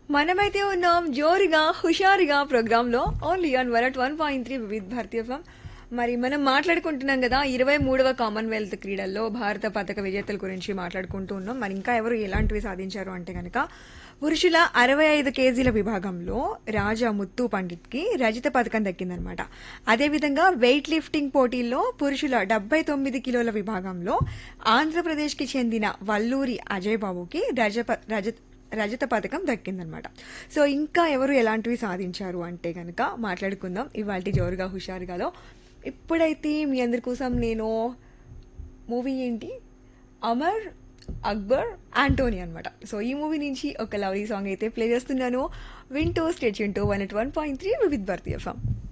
మనమైతే ఉన్నాం జోరుగా హుషారుగా ప్రోగ్రాంలో only on one at one point three Vividh Bharatiya FM. మరి మనం మాట్లాడుకుంటున్నాం కదా ఇరవై మూడవ కామన్వెల్త్ క్రీడల్లో భారత పథక విజేతల గురించి మాట్లాడుకుంటూ ఉన్నాం మరి ఇంకా ఎవరు ఎలాంటివి సాధించారు అంటే కనుక పురుషుల అరవై ఐదు కేజీల విభాగంలో రాజా ముత్తు పండిట్కి రజత పథకం దక్కిందనమాట అదేవిధంగా వెయిట్ లిఫ్టింగ్ పోటీల్లో పురుషుల డెబ్బై తొమ్మిది కిలోల విభాగంలో ఆంధ్రప్రదేశ్కి చెందిన వల్లూరి అజయ్ బాబుకి రజప రజత రజత పథకం దక్కిందనమాట సో ఇంకా ఎవరు ఎలాంటివి సాధించారు అంటే కనుక మాట్లాడుకుందాం ఇవాళ జోరుగా హుషారుగాలో ఇప్పుడైతే మీ అందరి కోసం నేను మూవీ ఏంటి అమర్ అక్బర్ ఆంటోనీ అనమాట సో ఈ మూవీ నుంచి ఒక లవ్లీ సాంగ్ అయితే ప్లే చేస్తున్నాను వింటూ స్టేట్ చింటూ one eight one point three Vividh Bharati form